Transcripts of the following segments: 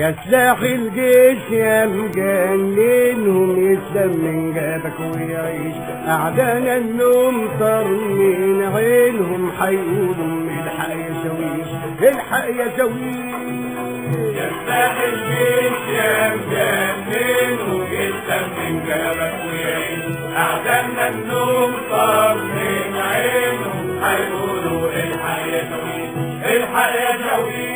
يا سلاح الجيش يا مجننهم يسلم من جابك ويعيش أعدانا النوم طر من عينهم حيقولوا الحق يا شويش الحق يا شويش يا سلاح الجيش يا مجننهم يسلم من جابك ويعيش أعدانا النوم طار من عينهم هيقولوا الحق يا شويش الحق يا شويش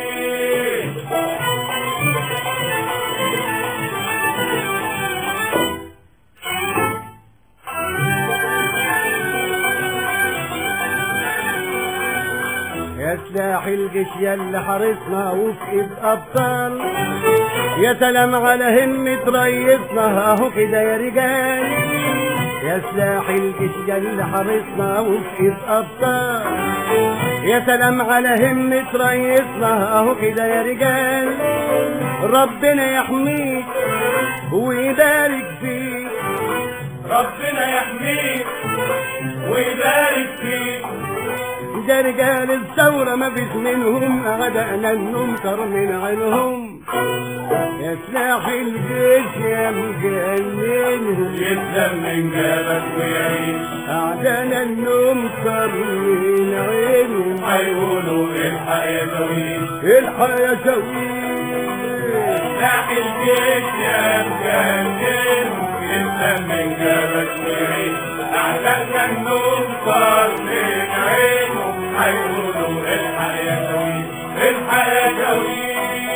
يا سلاح الجيش يا اللي حرسنا وفي ايد ابطال يا سلام على همة ريسنا اهو كده يا رجال يا سلاح الجيش يا اللي حرسنا وفي ايد ابطال يا سلام على همة ريسنا اهو كده يا رجال ربنا يحميك ويبارك فيك ربنا يحميك ويبارك فيك ده رجال الثورة ما فيش منهم أعدائنا المنكر من عينهم يا سلاح الجيش يا مجننهم يسلم من جابك ويعيش أعدائنا المنكر من عينهم هيقولوا الحق يا شويش الحق يا شويش سلاح الجيش يا مجنن يسلم من جابك ويعيش أعدادنا النوم صار من عينهم هيقولوا الحق يا شويش الحق يا شويش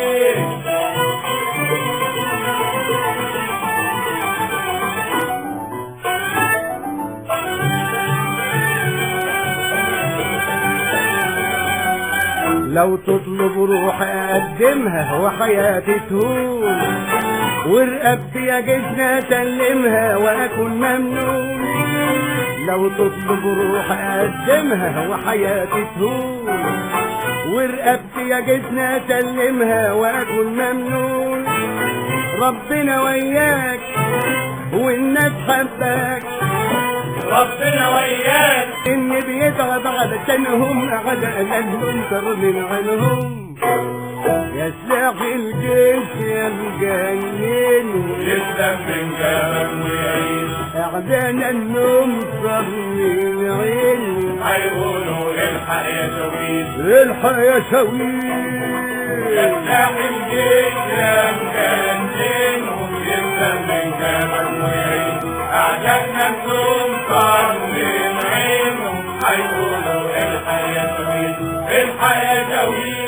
لو تطلب روح أقدمها وحياتي تهون ورقبتي يا جسنا سلمها وأكون ممنون لو تطلب روح أقدمها وحياتي تهون ورقبتي يا جسنا سلمها وأكون ممنون ربنا وياك والناس حباك ربنا وياك إن بيتعب علشانهم أعداء المنكر من عنهم يا سلاح الجيش يا مجنن يسلم من جابك ويعيش أعدانا المنكر من عينهم هيقولوا الحق يا شويش الحق يا شويش يسلم الجيش يا مجنن ويسلم من جابك ويعيش أعجبنا النوم صار من عينهم هيقولوا الحق يا شويش الحق يا شويش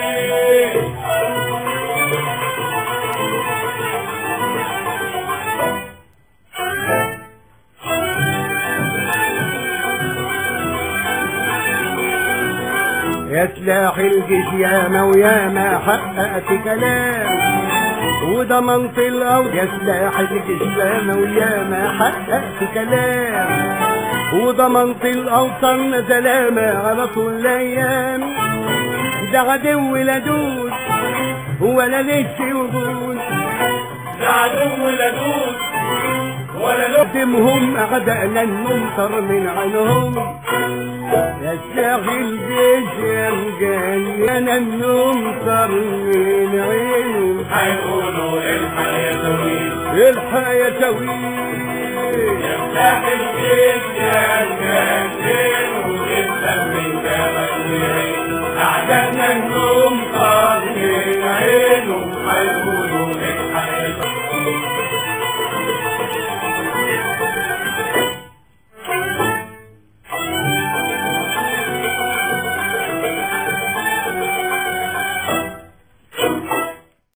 يا سلاح الجيش ياما وياما حققت كلام وضمنت الأرض يا سلاح الجيش ياما وياما حققت كلام وضمنت الأوطان سلامة على طول الأيام ده عدو لا دوس ولا ليش وجود لا عدو لا دوس ولا لب قدمهم أعدائنا المنكر من عنهم يا سلاح الجيش يا مجنن المنكر من عينهم هيقولوا الحق يا شويش الحق يا شويش يا سلاح الجيش يا مجنن